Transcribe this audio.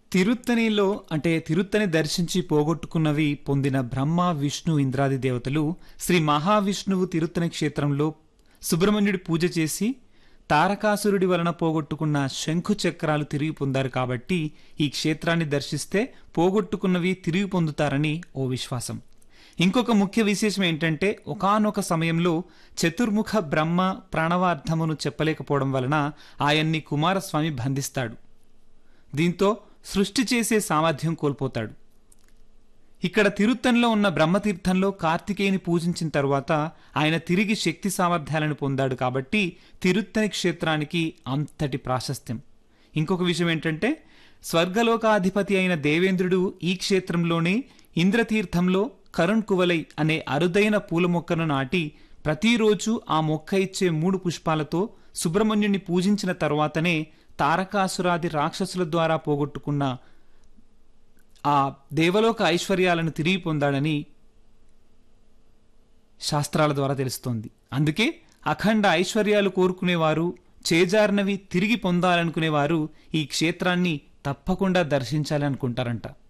తిరుత్తనిలో అంటే తిరుత్తని దర్శించి పోగొట్టుకున్నవి పొందిన బ్రహ్మ విష్ణు ఇంద్రాది దేవతలు శ్రీ మహావిష్ణువు తిరుత్తని క్షేత్రంలో సుబ్రహ్మణ్యుడి పూజ చేసి తారకాసురుడి వలన పోగొట్టుకున్న శంఖు చక్రాలు తిరిగి పొందారు కాబట్టి ఈ క్షేత్రాన్ని దర్శిస్తే పోగొట్టుకున్నవి తిరిగి పొందుతారని ఓ విశ్వాసం ఇంకొక ముఖ్య విశేషం ఏంటంటే ఒకానొక సమయంలో చతుర్ముఖ బ్రహ్మ ప్రాణవార్థమును చెప్పలేకపోవడం వలన ఆయన్ని కుమారస్వామి బంధిస్తాడు దీంతో సృష్టి చేసే సామర్థ్యం కోల్పోతాడు ఇక్కడ తిరుత్తన్లో ఉన్న బ్రహ్మతీర్థంలో కార్తికేయుని పూజించిన తరువాత ఆయన తిరిగి శక్తి సామర్థ్యాలను పొందాడు కాబట్టి తిరుత్తని క్షేత్రానికి అంతటి ప్రాశస్త్యం ఇంకొక విషయం ఏంటంటే స్వర్గలోకాధిపతి అయిన దేవేంద్రుడు ఈ క్షేత్రంలోనే ఇంద్రతీర్థంలో కరుణ్ కువలై అనే అరుదైన పూల మొక్కను నాటి ప్రతిరోజు ఆ మొక్క ఇచ్చే మూడు పుష్పాలతో సుబ్రహ్మణ్యుని పూజించిన తరువాతనే తారకాసురాది రాక్షసుల ద్వారా పోగొట్టుకున్న ఆ దేవలోక ఐశ్వర్యాలను తిరిగి పొందాడని శాస్త్రాల ద్వారా తెలుస్తోంది అందుకే అఖండ ఐశ్వర్యాలు కోరుకునేవారు చేజారినవి తిరిగి పొందాలనుకునేవారు ఈ క్షేత్రాన్ని తప్పకుండా దర్శించాలి అనుకుంటారంట